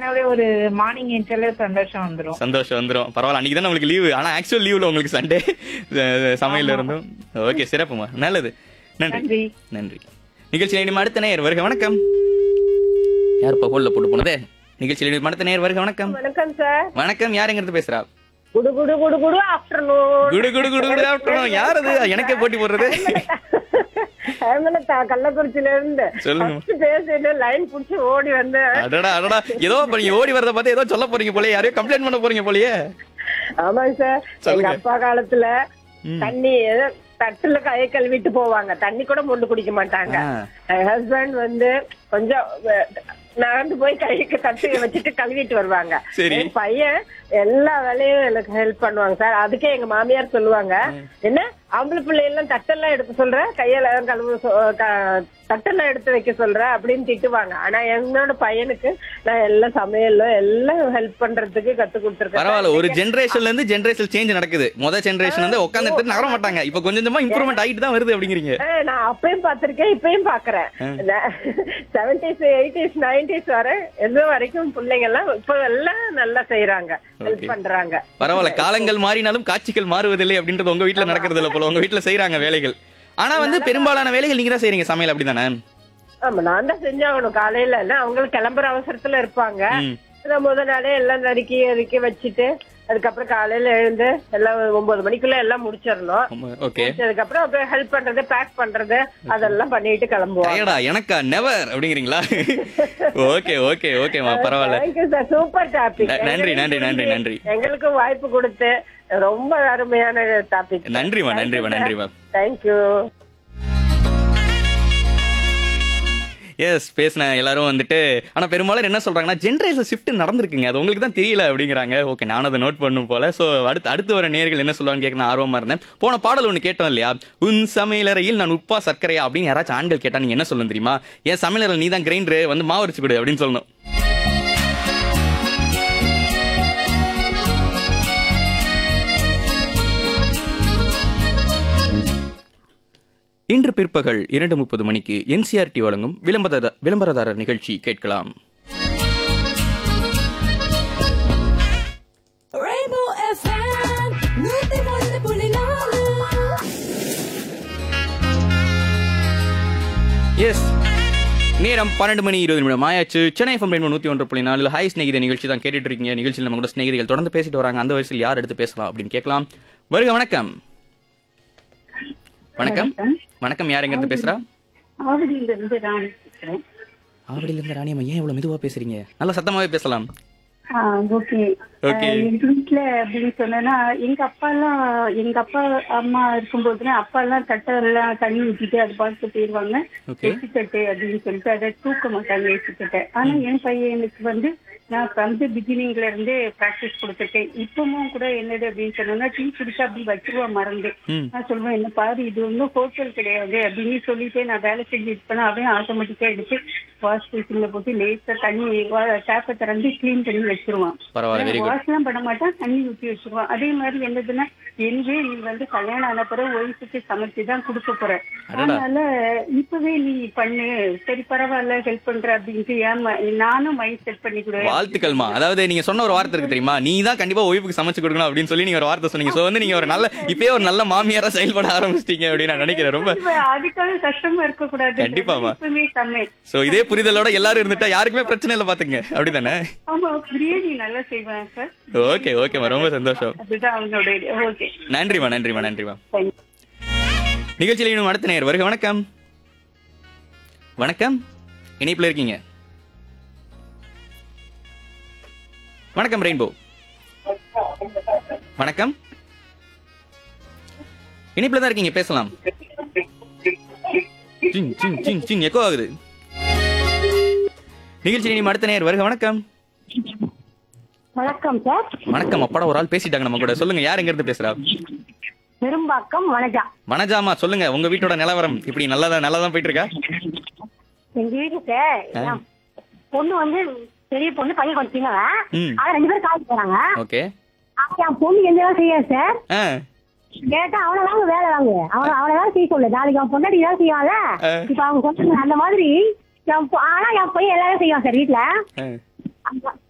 ஆனாவே ஒரு மார்னிங் எஞ்சாலே சந்தோஷம் வந்துரும் சந்தோஷம் வந்துரும் பரவாயில்ல அன்னைக்கு தான் உங்களுக்கு லீவு ஆனா ஆக்சுவல் லீவ்ல உங்களுக்கு சண்டே சமையல்ல இருந்தும் ஓகே சிறப்புமா நல்லது நன்றி நன்றி நன்றி நிகழ்ச்சியில் இனிமே அடுத்த நேர் வருக வணக்கம் யார் இப்போ ஹோல்ல போட்டு போனதே நிகழ்ச்சியில் இனிமே அடுத்த நேர் வருக வணக்கம் வணக்கம் சார் வணக்கம் யார் எங்கிறது பேசுறா குடு குடு குடு குடு ஆஃப்டர்நூன் குடு குடு குடு குடு ஆஃப்டர்நூன் யார் அது எனக்கே போட்டி போடுறது ஹேமலதா கள்ளக்குறிச்சியில இருந்து சொல்லுங்க. ஃபர்ஸ்ட் பேசிட்டு லைன் புடிச்சு ஓடி வந்து அடடா அடடா ஏதோ இப்ப நீங்க ஓடி வரத பார்த்து ஏதோ சொல்ல போறீங்க போலயே யாரையோ கம்ப்ளைண்ட் பண்ண போறீங்க போலயே ஆமாங்க சார் எங்க சொல்லுங்க. அப்பா காலத்துல ம். தண்ணி ஏதோ தட்டுல கையை கழுவிட்டு போவாங்க தண்ணி கூட மொண்டு குடிக்க மாட்டாங்க ஆ. என் ஹஸ்பண்ட் வந்து கொஞ்சம் அஹ், நடந்து போய் கைக்கு தட்டு வச்சுட்டு கழுவிட்டு வருவாங்க சரி. என் பையன் எல்லா வேலையும் எனக்கு ஹெல்ப் பண்ணுவாங்க சார் அதுக்கே எங்க மாமியார் சொல்லுவாங்க என்ன ஆம்பளை பிள்ளை எல்லாம் தட்டெல்லாம் எடுக்க சொல்ற கையெல்லாம் கழுவு சொ- க- தட்டெல்லாம் எடுத்து வைக்க சொல்ற அப்படின்னு திட்டுவாங்க ஆனா என்னோட பையனுக்கு நான் எல்லாம் சமையல்ல எல்லாம் ஹெல்ப் பண்றதுக்கு கத்து கொடுத்துருக்கேன் பரவாயில்ல ஒரு ஜெனரேஷன்ல இருந்து ஜெனரேஷன் சேஞ்ச் நடக்குது முத ஜெனரேஷன் வந்து உட்கார்ந்து எடுத்து நகர மாட்டாங்க இப்ப கொஞ்சம் கொஞ்சமா இம்ப்ரூவ்மெண்ட் ஆகிட்டு தான் வருது அப்படிங்கிறீங்க ஆ, நான் அப்பயும் பாத்திருக்கேன் இப்பயும் பாக்குறேன் செவன்டிஸ் எயிட்டிஸ் நைன்டிஸ் வரை எது வரைக்கும் பிள்ளைங்க எல்லாம் இப்ப எல்லாம் நல்லா செய்யறாங்க ஹெல்ப் Okay. பண்றாங்க பரவாயில்ல காலங்கள் மாறினாலும் காட்சிகள் மாறுவதில்லை அப்படின்றது உங்க வீட்ல நடக்கிறது இல்ல போல உங்க வீட்ல செய்யறாங்க வேலைகள் ஆனா வந்து பெரும்பாலான வேலைகள் நீங்க தான் செய்றீங்க சமையல் அப்படிதானே ஆமா நான் தான் செஞ்சாகணும் காலையில என்ன அவங்களுக்கு கிளம்புற அவசரத்துல இருப்பாங்க ம். நான் முத நாளே எல்லாம் நறுக்கி நறுக்கி வச்சுட்டு அதுக்கப்புறம் காலையில எழுந்து எல்லாம் ஒன்பது மணிக்குள்ள எல்லாம் முடிச்சிடணும் ஓகே அதுக்கப்புறம் அப்படியே ஹெல்ப் பண்றது பேக் பண்றது அதெல்லாம் பண்ணிட்டு கிளம்புவாங்க டயர்டா எனக்கா நெவர் அப்படிங்கிறீங்களா ஓகே ஓகே ஓகேமா பரவாயில்ல தேங்க்யூ சார் சூப்பர் டாபிக் ந- நன்றி, நன்றி, நன்றி, நன்றி. எங்களுக்கு வாய்ப்பு கொடுத்து ரொம்ப அருமையான டாபிக் நன்றிமா நன்றிமா நன்றிமா தேங்க்யூ எஸ் பேசின எல்லாரும் வந்துட்டு ஆனா பெரும்பாலும் என்ன சொல்றாங்கன்னா ஜென்ரேஷன் ஷிஃப்ட் நடந்திருக்குங்க அது உங்களுக்கு தான் தெரியல அப்படிங்கிறாங்க ஓகே நானும் அதை நோட் பண்ணும் போல சோ அடுத்து அடுத்து வர நேர்கள் என்ன சொல்லுவாங்க கேட்க நான் ஆர்வமா இருந்தேன் போன பாடல் ஒன்று கேட்டோம் இல்லையா உன் சமையலறையில் நான் உப்பா சர்க்கரையா அப்படின்னு யாராச்சும் ஆண்கள் கேட்டா நீங்க என்ன சொல்லணும் தெரியுமா என் சமையலறை நீ தான் கிரைண்டர் வந்து மாவு அரைச்சு கொடு அப்படின்னு சொல்லணும் இன்று பிற்பகல் இரண்டு முப்பது மணிக்கு என்சிஆர்டி வழங்கும் விளம்பர விளம்பரதாரர் நிகழ்ச்சி கேட்கலாம் Rainbow FM, நூத்தி ஒன்று புள்ளி நாலு எஸ் நேரம் பன்னெண்டு மணி இருபது நிமிடம் ஆயாச்சு சென்னை எஃப்எம் ரெண்டு நூத்தி ஒன்று புள்ளி நாலு ஹை ஸ்நேகித நிகழ்ச்சி தான் கேட்டுட்டு இருக்கீங்க நிகழ்ச்சியில் நம்ம கூட ஸ்நேகிதிகள் தொடர்ந்து பேசிட்டு வராங்க அந்த வயசில் யார் எடுத்து பேசலாம் அப்படின்னு கேட்கலாம் வருக வணக்கம் வணக்கம் வணக்கம் யார் எங்க இருந்து பேசுறா ஆவடியில இருந்து ராணி பேசுறேன் ஆவடியில இருந்து ராணியம்மா ஏன் இவ்வளவு மெதுவா பேசுறீங்க நல்லா சத்தமாவே பேசலாம் ஓகே Okay. எங்க வீட்டுல அப்படின்னு சொன்னா எங்க அப்பா எல்லாம் எங்க அப்பா அம்மா இருக்கும்போதுல அப்பா எல்லாம் தட்டை எல்லாம் தண்ணி ஊத்திட்டு அது பார்த்து போயிருவாங்க Okay. எச்சு தட்டு அப்படின்னு சொல்லிட்டு அதை தூக்க மாட்டாங்க எச்சு தட்டை ஆனா என் பையனுக்கு வந்து நான் ஃப்ரம் தி பிகினிங்ல இருந்தே பிராக்டிஸ் கொடுத்துருக்கேன் இப்பவும் கூட என்னது அப்படின்னு சொன்னா டீ குடிச்சா அப்படி வச்சிருவான் மறந்து ம். நான் சொல்லுவேன் என்ன பாரு இது ஒன்றும் ஹோட்டல் கிடையாது அப்படின்னு சொல்லிட்டு நான் வேலை செஞ்சு இது பண்ண அவன் ஆட்டோமேட்டிக்கா எடுத்து வாஷ் பேசின்ல போட்டு லேசா தண்ணி டேப்பை திறந்து கிளீன் பண்ணி வச்சிருவான் பரவாயில்ல வெரி குட் வாஷ் எல்லாம் பண்ண மாட்டான் தண்ணி ஊற்றி வச்சிருவான் அதே மாதிரி என்னதுன்னா எனவே நீ வந்து கல்யாணம் ஆன பிறகு ஒய்ஃபுக்கு சமைச்சு தான் கொடுக்க போற அடடா. அதனால இப்பவே நீ பண்ணு சரி பரவாயில்ல ஹெல்ப் பண்ற அப்படின்ட்டு ஏன் ம- நானும் மைண்ட் செட் பண்ணி கொடு வாழ்த்துக்கள்மா அதாவது நீங்க சொன்ன ஒரு வார்த்தை இருக்கு தெரியுமா நீ தான் கண்டிப்பா ஒய்ஃபுக்கு சமைச்சு கொடுக்கணும் அப்படின்னு சொல்லி நீங்க ஒரு வார்த்தை சொன்னீங்க சோ வந்து நீங்க ஒரு நல்ல இப்பயே ஒரு நல்ல மாமியாரா செயல்பட ஆரம்பிச்சிட்டீங்க அப்படின்னு நான் நினைக்கிறேன் ரொம்ப இப்ப அதுக்காக கஷ்டமா இருக்க கூடாது கண்டிப்பாம்மா. இப்பவே சமையல் சோ இதே புரிதலோட எல்லாரும் இருந்துட்டா யாருக்குமே பிரச்சனை இல்ல பாத்துங்க அப்படிதானே ஆமா பிரியாணி நல்லா செய்வேன் சார் ஓகே ஓகேமா ரொம்ப சந்தோஷம் அதுதான் அவனோட ஓகே நன்றிமா நன்றிமா நன்றிமா தேங்க்யூ நிகழ்ச்சியில் இன்னும் அடுத்த நேர் வருக வணக்கம் வணக்கம் இணைப்புல இருக்கீங்க வணக்கம் ரெயின்போ வணக்கம் இணைப்புல தான் இருக்கீங்க பேசலாம் சிங் சிங் சிங் சிங் எக்கோ ஆகுது நிகழ்ச்சி இனி அடுத்த நேர் வருக வணக்கம் வணக்கம் சார் வணக்கம் அப்பாடா ஒரு ஆள் பேசிட்டாங்க நம்ம கூட சொல்லுங்க யார் எங்க இருந்து பேசுறா பெரும்பாக்கம் வனஜா வனஜாமா சொல்லுங்க உங்க வீட்டோட நிலவரம் இப்படி நல்லதா நல்லதான் போயிட்டு இருக்கா எங்க வீட்டு சார் என் பொண்ணு வந்து பெரிய பொண்ணு பையன் கொஞ்சம் சின்னவன் ம் அவன் ரெண்டு பேரும் காலேஜ் போறாங்க ஓகே அப்ப என் பொண்ணு எந்த வேலை செய்யாது சார் ஆ கேட்டா அவனை வாங்க வேலை வாங்க அவனை அவனை வேலை செய்ய சொல்லு நாளைக்கு அவன் பொண்டாட்டி வேலை செய்வான்ல ஆ. இப்ப அவங்க சொன்னாங்க அந்த மாதிரி என் பொ- ஆனா என் பையன் எல்லாரும் செய்வான் சார் வீட்டுல ஆ. அந்த-